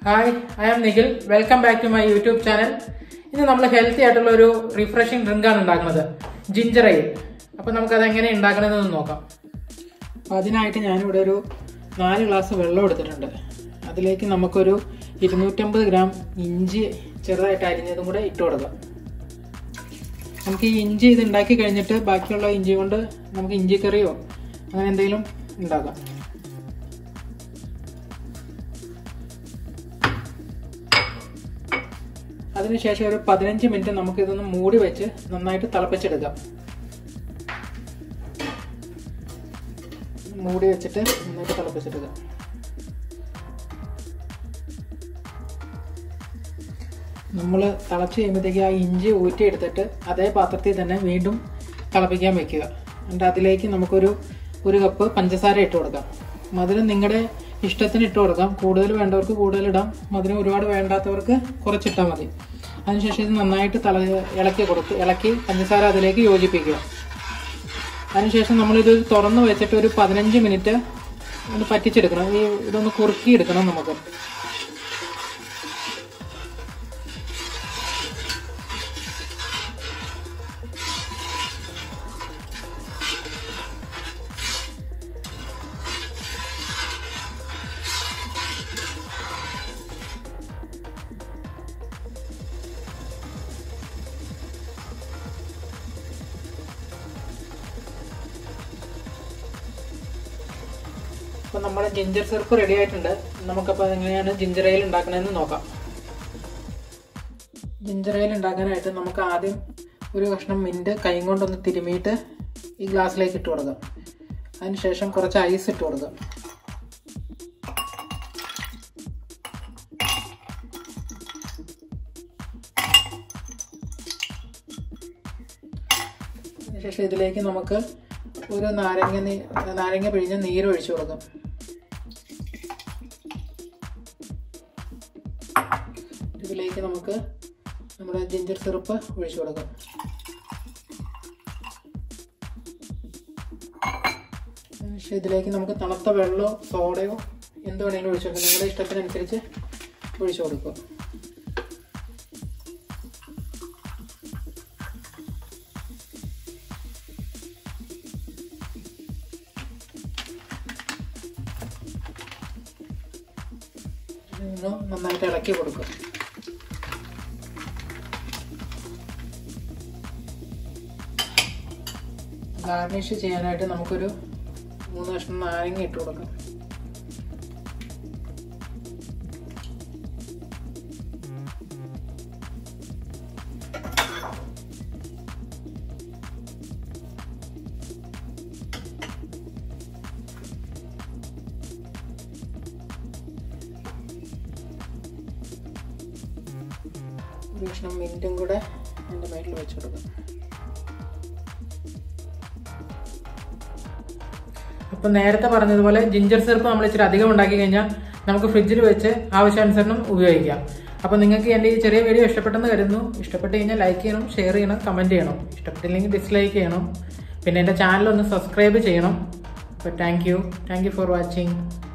hi I am Nikhil welcome back to my YouTube channel ഇന്ന് നമ്മൾ healthy ആയിട്ടുള്ള ഒരു റിഫ്രഷിംഗ് ഡ്രിങ്ക് ആണ് ഉണ്ടാക്കുന്നത് ജിഞ്ചർ എയിൽ അപ്പോൾ നമുക്കത് എങ്ങനെ ഉണ്ടാക്കണമെന്ന് നോക്കാം അപ്പോൾ അതിനായിട്ട് ഞാനിവിടെ ഒരു നാല് ഗ്ലാസ് വെള്ളം എടുത്തിട്ടുണ്ട് അതിലേക്ക് നമുക്കൊരു ഇരുന്നൂറ്റമ്പത് ഗ്രാം ഇഞ്ചി ചെറുതായിട്ട് അരിഞ്ഞതും കൂടെ ഇട്ട് കൊടുക്കാം നമുക്ക് ഈ ഇഞ്ചി ഇത് ഉണ്ടാക്കി കഴിഞ്ഞിട്ട് ബാക്കിയുള്ള ഇഞ്ചി കൊണ്ട് നമുക്ക് ഇഞ്ചി കറിയോ അങ്ങനെ എന്തെങ്കിലും ഉണ്ടാക്കാം അതിനുശേഷം ഒരു പതിനഞ്ച് മിനിറ്റ് നമുക്ക് ഇതൊന്ന് മൂടി വെച്ച് നന്നായിട്ട് തിളപ്പിച്ചെടുക്കാം മൂടി വെച്ചിട്ട് നന്നായിട്ട് തിളപ്പിച്ചെടുക്കാം നമ്മൾ തിളച്ച് കഴിയുമ്പോഴത്തേക്ക് ആ ഇഞ്ചി ഊറ്റിയെടുത്തിട്ട് അതേ പാത്രത്തിൽ തന്നെ വീണ്ടും തിളപ്പിക്കാൻ വെക്കുക എന്നിട്ട് അതിലേക്ക് നമുക്കൊരു ഒരു കപ്പ് പഞ്ചസാര ഇട്ട് കൊടുക്കാം മധുരം നിങ്ങളുടെ ഇഷ്ടത്തിന് ഇട്ട് കൊടുക്കാം കൂടുതൽ വേണ്ടവർക്ക് കൂടുതൽ ഇടാം മധുരം ഒരുപാട് വേണ്ടാത്തവർക്ക് കുറച്ചിട്ടാൽ മതി അതിനുശേഷം ഇത് നന്നായിട്ട് തള ഇളക്കി കൊടുത്ത് ഇളക്കി പഞ്ചസാര അതിലേക്ക് യോജിപ്പിക്കുക അതിനുശേഷം നമ്മളിത് തുറന്ന് വെച്ചിട്ട് ഒരു പതിനഞ്ച് മിനിറ്റ് ഒന്ന് പറ്റിച്ചെടുക്കണം ഈ ഇതൊന്ന് കുറുക്കിയെടുക്കണം നമുക്ക് അപ്പോൾ നമ്മുടെ ജിഞ്ചർ സിറപ്പ് റെഡി ആയിട്ടുണ്ട് നമുക്കപ്പോൾ എങ്ങനെയാണ് ജിഞ്ചർ എയിൽ ഉണ്ടാക്കണമെന്ന് നോക്കാം ജിഞ്ചർ എയിൽ ഉണ്ടാക്കാനായിട്ട് നമുക്ക് ആദ്യം ഒരു കഷ്ണം മിൻറ്റ് കൈ കൊണ്ടൊന്ന് തിരുമിയിട്ട് ഈ ഗ്ലാസ്സിലേക്ക് ഇട്ട് കൊടുക്കാം അതിനുശേഷം കുറച്ച് ഐസ് ഇട്ട് കൊടുക്കാം അതിനുശേഷം ഇതിലേക്ക് നമുക്ക് ഒരു നാരങ്ങ നീ നാരങ്ങ പിഴിഞ്ഞ നീര് ഒഴിച്ചു കൊടുക്കാം ഇതിലേക്ക് നമുക്ക് നമ്മുടെ ജിഞ്ചർ സിറപ്പ് ഒഴിച്ചു കൊടുക്കാം പക്ഷേ ഇതിലേക്ക് നമുക്ക് തണുത്ത വെള്ളമോ സോഡയോ എന്ത് വേണമെങ്കിലും ഒഴിച്ചു കൊടുക്കാം നിങ്ങളുടെ ഇഷ്ടത്തിനനുസരിച്ച് ഒഴിച്ചു കൊടുക്കുക നന്നായിട്ട് ഇളക്കി കൊടുക്കുക ഗാർണിഷ് ചെയ്യാനായിട്ട് നമുക്കൊരു മൂന്ന് കഷ്ണം നാരങ്ങ ഇട്ട് കൊടുക്കാം ഒരു കഷ്ണം മിൻറ്റും കൂടെ അതിൻ്റെ മേളിൽ വെച്ച് കൊടുക്കാം അപ്പം നേരത്തെ പറഞ്ഞതുപോലെ ജിഞ്ചർ സിറപ്പ് നമ്മൾ ഇച്ചിരി അധികം ഉണ്ടാക്കി കഴിഞ്ഞാൽ നമുക്ക് ഫ്രിഡ്ജിൽ വെച്ച് ആവശ്യാനുസരണം ഉപയോഗിക്കാം അപ്പം നിങ്ങൾക്ക് എൻ്റെ ഈ ചെറിയ വീഡിയോ ഇഷ്ടപ്പെട്ടെന്ന് കരുതുന്നു ഇഷ്ടപ്പെട്ട് കഴിഞ്ഞാൽ ലൈക്ക് ചെയ്യണം ഷെയർ ചെയ്യണം കമൻറ്റ് ചെയ്യണം ഇഷ്ടപ്പെട്ടില്ലെങ്കിൽ ഡിസ്ലൈക്ക് ചെയ്യണം പിന്നെ എൻ്റെ ചാനൽ ഒന്ന് സബ്സ്ക്രൈബ് ചെയ്യണം അപ്പോൾ thank you thank you for watching